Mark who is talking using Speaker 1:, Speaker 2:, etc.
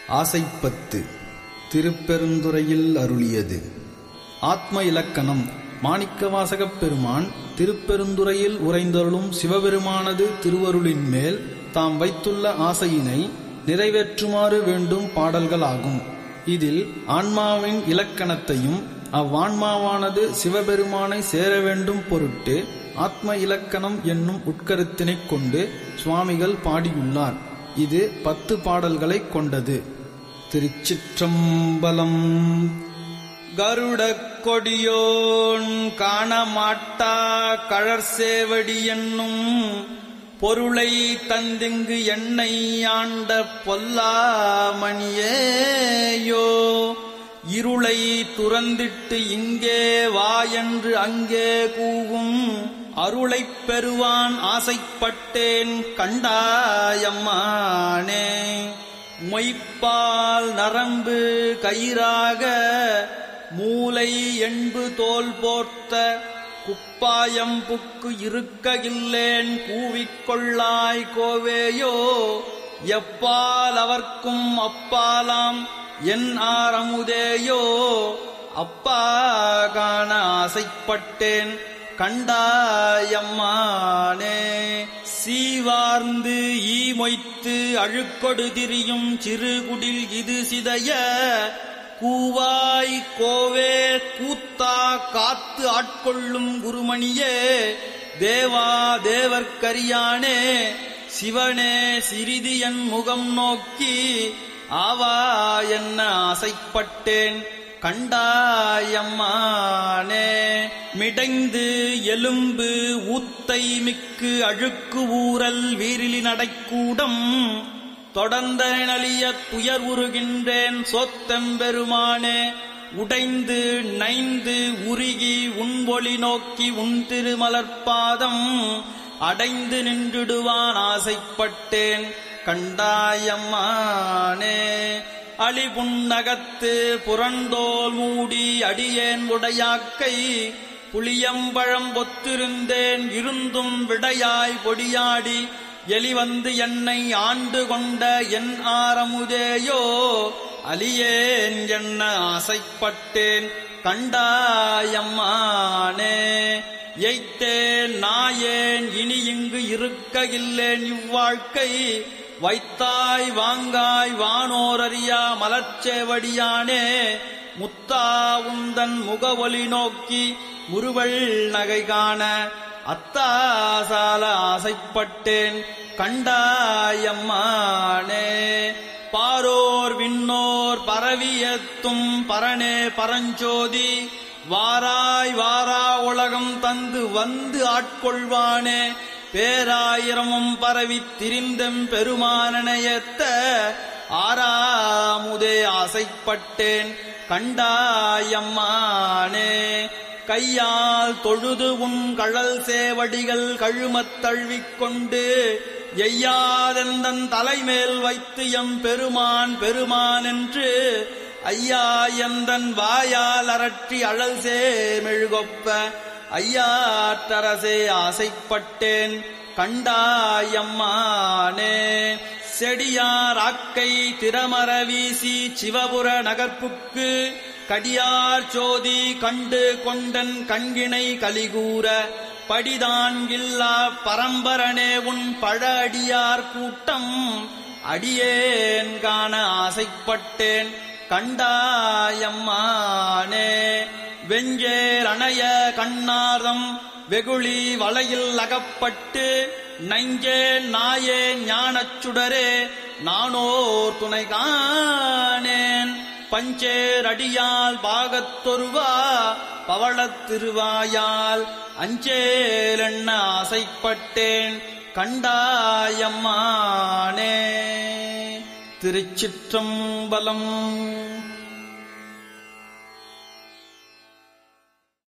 Speaker 1: ஆசைப்பத்து திருப்பெருந்துறையில் அருளியது ஆத்ம இலக்கணம் மாணிக்கவாசகப் பெருமான் திருப்பெருந்துறையில் உறைந்தருளும் சிவபெருமானது திருவருளின் மேல் தாம் வைத்துள்ள ஆசையினை நிறைவேற்றுமாறு வேண்டும் பாடல்களாகும் இதில் ஆன்மாவின் இலக்கணத்தையும் அவ்வான்மாவானது சிவபெருமானை சேர வேண்டும் பொருட்டு ஆத்ம இலக்கணம் என்னும் உட்கருத்தினைக் கொண்டு சுவாமிகள் பாடியுள்ளார் இது பத்து பாடல்களைக் கொண்டது திருச்சிற்றம்பலம் கருடக் கொடியோன் காணமாட்டா கழற்சேவடி என்னும் பொருளை தந்திங்கு எண்ணெய் ஆண்ட பொல்லாமணியேயோ இருளை துறந்திட்டு இங்கே வா என்று அங்கே கூவும் அருளைப் பெறுவான் ஆசைப்பட்டேன் கண்டாயம்மானே மொய்ப்பால் நரம்பு கயிறாக மூளை என்பு தோல் போர்த்த குப்பாயம் புக்கு இருக்ககில்லேன் கூவிக்கொள்ளாய் கோவேயோ எப்பால் அவர்க்கும் அப்பாலாம் என் ஆரமுதேயோ அப்பா காண ஆசைப்பட்டேன் கண்டாயம்மானே சீவார்ந்து ஈ மொய்த்து அழுக்கொடு திரியும் சிறுகுடில் இது சிதைய கூவாய் கோவே கூத்தா காத்து ஆட்கொள்ளும் குருமணியே தேவா தேவர்க்கரியானே சிவனே சிறிது என் முகம் நோக்கி ஆவா என்ன ஆசைப்பட்டேன் கண்டாயம்மானே மிடைந்து எலும்பு ஊத்தை மிக்கு அழுக்கு ஊரல் வீரிலி நடைக்கூடம் தொடர்ந்த நலிய துயர் உருகின்றேன் சொத்தெம்பெருமானே உடைந்து நைந்து உருகி உன்பொலி நோக்கி உன் திருமலர்பாதம் அடைந்து நின்றுடுவான் ஆசைப்பட்டேன் கண்டாயம்மானே அழிபுன்னகத்து புறந்தோல் மூடி அடியேன் உடையாக்கை புளியம்பழம் ஒத்திருந்தேன் இருந்தும் விடையாய் பொடியாடி எலிவந்து என்னை ஆண்டு கொண்ட என் ஆரமுதேயோ அலியேன் என்ன ஆசைப்பட்டேன் கண்டாயம்மானே எய்த்தேன் நாயேன் இனி இங்கு இருக்க இல்லேன் இவ்வாழ்க்கை வைத்தாய் வாங்காய் வானோரறியா மலர்ச்சேவடியானே முத்தா உந்தன் முகவொலி நோக்கி முறுவல் நகை காண அத்தாசால ஆசைப்பட்டேன் கண்டாயம்மானே பாரோர் விண்ணோர் பரவியத்தும் பரனே பரஞ்சோதி வாராய் வாரா உலகம் தந்து வந்து ஆட்கொள்வானே பேராயிரமும் பரவித் திரிந்தம் பெருமானனையத்த ஆறாமுதே ஆசைப்பட்டேன் கண்டாயம்மானே கையால் தொழுது உன் கழல் சேவடிகள் கழுமத் தழுவிக்கொண்டு எய்யாதெந்தன் தலைமேல் வைத்து எம் பெருமான் பெருமான் என்று ஐயா எந்தன் வாயால் அரற்றி அழல் சேமெழுகொப்ப ஐயாற்றரசே ஆசைப்பட்டேன் கண்டாயம்மானே செடியார் ஆக்கை திறமர வீசி சிவபுர நகர்ப்புக்கு கடியார் சோதி கண்டு கொண்டன் கண்கிணை கலிகூற படிதான்கில்லா பரம்பரனே உன் பழ அடியார் கூட்டம் அடியேன் காண ஆசைப்பட்டேன் கண்டாயம்மானே வெஞ்சேர் அணைய கண்ணாரம் வெகுளி வலையில் அகப்பட்டு நஞ்சே நாயே ஞானச் சுடரே நானோர் துணை காணேன் பஞ்சேர் அடியால் பாகத்தொருவா பவளத் திருவாயால் அஞ்சேலெண்ண ஆசைப்பட்டேன் கண்டாயம்மானே திருச்சிற்றம்பலம்